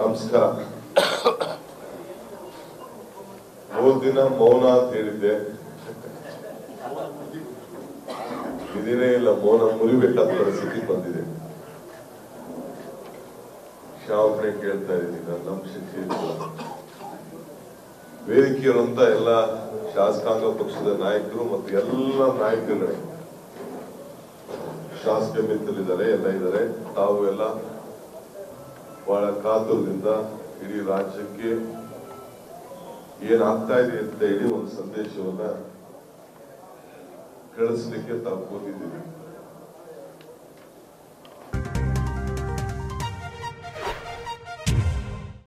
ನಮಸ್ಕಾರ ಮೂರ್ ದಿನ ಮೌನ ಅಂತ ಹೇಳಿದ್ದೆ ಇದೇನೇ ಇಲ್ಲ ಮೌನ ಮುರಿಬೇಕಾದ ಪರಿಸ್ಥಿತಿ ಬಂದಿದೆ ಕ್ಷಮಾಪಣೆ ಕೇಳ್ತಾ ಇದ್ದೀನಿ ನಾನು ನಮ್ಮ ಶಿಕ್ಷೆ ವೇದಿಕೆಯರಂತ ಎಲ್ಲ ಶಾಸಕಾಂಗ ಪಕ್ಷದ ನಾಯಕರು ಮತ್ತು ಎಲ್ಲ ನಾಯಕರುಗಳೇ ಶಾಸಕ ಮಿತ್ರರಿದ್ದಾರೆ ಎಲ್ಲ ಇದ್ದಾರೆ ತಾವು ಎಲ್ಲ ಬಹಳ ಕಾತುರದಿಂದ ಇಡೀ ರಾಜ್ಯಕ್ಕೆ ಏನಾಗ್ತಾ ಇದೆ ಅಂತ ಇಡೀ ಒಂದು ಸಂದೇಶವನ್ನ ಕಳಿಸ್ಲಿಕ್ಕೆ ತಾವು ಕೂತಿದ್ದೀವಿ